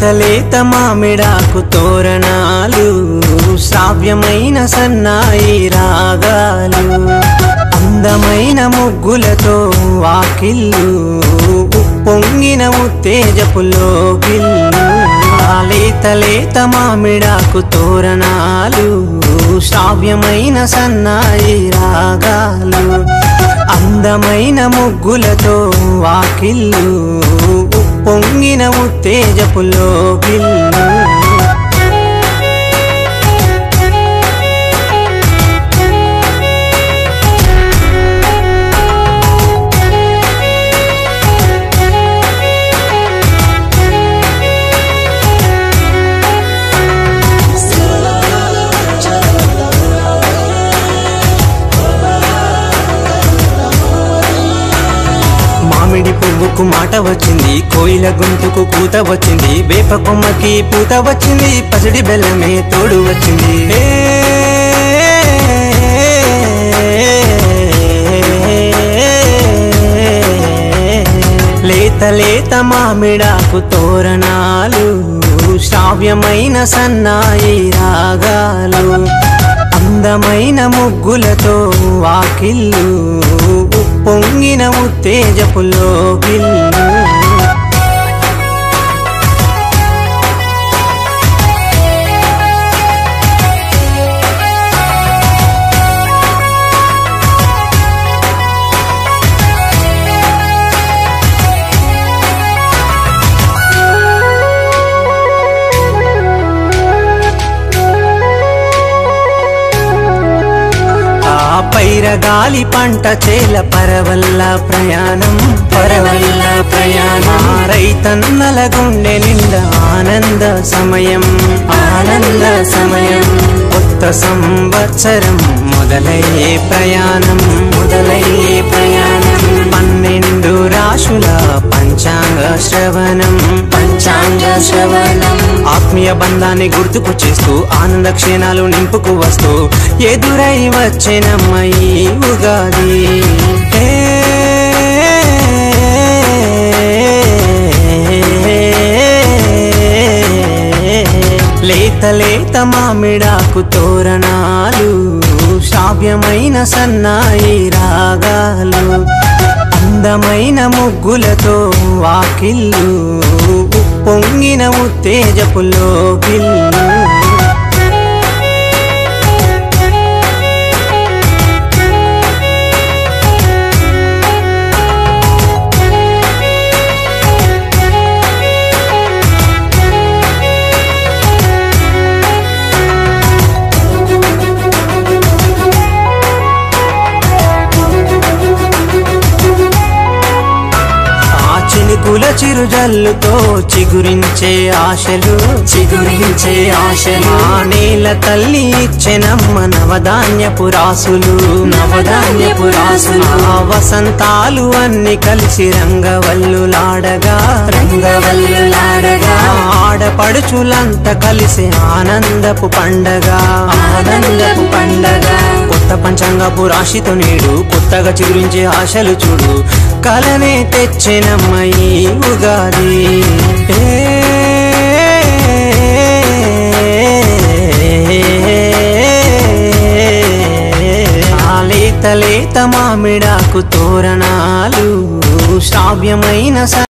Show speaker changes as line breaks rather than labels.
లేత మామిడాకు తోరణాలు శ్రావ్యమైన సన్నాయి రాగాలు అందమైన ముగ్గులతో వాకిళ్ళు ఉప్పొంగిన ఉత్తేజపు లోగిళ్ళు ఆ లేత లేత మామిడాకు తోరణాలు శ్రావ్యమైన సన్నాయి రాగాలు అందమైన ముగ్గులతో వాకిళ్ళు ఉప్పొంగిన ఉత్తేజపు లోగిళ్ళు మామిడి పువ్వుకు మాట వచ్చింది కోయిల గొంతుకు కూత వచ్చింది వేప కొమ్మకి పూత వచ్చింది పసిడి బెల్లమే తోడు వచ్చింది ఏ, లేత లేత మామిడాకు తోరణాలు శ్రావ్యమైన సన్నాయి రాగాలు అందమైన ముగ్గులతో వాకిళ్ళు ఉప్పొంగిన ఉత్తేజపు లోగిళ్ళు ఆ పైర గాలి పంట చేల పరవల్ల ప్రయాణం పరవల్ల ప్రయాణం ఆ రైతన్నల గుండె నిండా ఆనంద సమయం ఆనంద సమయం కొత్త సంవత్సరం మొదలయ్యే ప్రయాణం మొదలయ్యే ప్రయాణం పన్నెండు రాశుల పంచాంగ శ్రవణం పంచాంగ శ్రవణం ఆత్మీయ బంధాన్ని గుర్తుకు చేస్తూ ఆనంద క్షణాలు నింపుకు వస్తూ ఎదురై వచ్చెనమ్మ ఈ ఉగాది ఏ, లేత లేత మామిడాకు తోరణాలు శ్రావ్యమైన సన్నాయి రాగాలు అందమైన ముగ్గులతో వాకిళ్ళు ఉప్పొంగిన ఉత్తేజపు లోగిళ్ళు ఆ చినుకుల చిరుజల్లుతో చిగురించే ఆశలు చిగురించే ఆశలు ఆ నేల తల్లి ఇచ్చెనమ్మ నవధాన్యపు రాసులు నవధాన్యపు రాసులు ఆ వసంతాలు అన్ని కలిసి రంగవల్లులాడగా రంగవల్లులాడగా ఆడపడుచులంతా కలిసి ఆనందపు పండగ ఆనందపు పండగ కొత్త పంచాంగపు రాశితో నేడు కొత్తగా చిగురించే ఆశలు చూడు కలనే తెచ్చెనమ్మ ఈ ఉగాది ఏ, ఆ లేత లేత మామిడాకు తోరణాలు శ్రావ్యమైన స